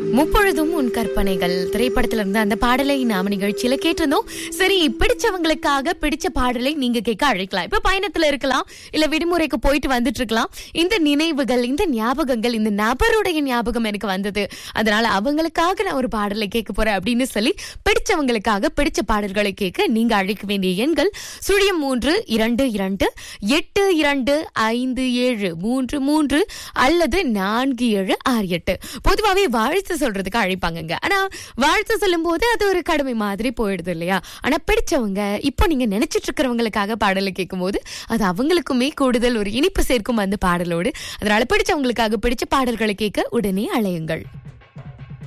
முப்பொழுதும் உன் கற்பனைகள் திரைப்படத்துல இருந்து அந்த பாடலை நாம நிகழ்ச்சியில கேட்டிருந்தோம் சரி பிடிச்சவங்களுக்காக பிடிச்ச பாடலை நீங்க கேட்க அழைக்கலாம் இப்ப பயணத்துல இருக்கலாம் இல்ல விடுமுறைக்கு போயிட்டு வந்துட்டு இருக்கலாம் இந்த நினைவுகள் இந்த ஞாபகங்கள் இந்த நபருடைய ஞாபகம் எனக்கு வந்தது அதனால அவங்களுக்காக நான் ஒரு பாடலை கேட்க போறேன் அப்படின்னு சொல்லி பிடிச்சவங்களுக்காக பிடிச்ச பாடல்களை கேட்க நீங்க அழைக்க வேண்டிய எண்கள் சுழியம் மூன்று இரண்டு இரண்டு எட்டு இரண்டு ஐந்து ஏழு மூன்று மூன்று அல்லது நான்கு ஏழு ஆறு எட்டு பொதுவாகவே வாழ்த்து சொல்றதுக்கு அழைப்பாங்கங்க ஆனா வாழ்த்து சொல்லும் போது அது ஒரு கடமை மாதிரி போயிடுது இல்லையா ஆனா பிடிச்சவங்க இப்போ நீங்க நினைச்சிட்டு இருக்கிறவங்களுக்காக பாடலை கேட்கும்போது அது அவங்களுக்குமே கூடுதல் ஒரு இனிப்பு சேர்க்கும் அந்த பாடலோடு அதனால பிடிச்சவங்களுக்காக பிடிச்ச பாடல்களை கேட்க உடனே அழையுங்கள்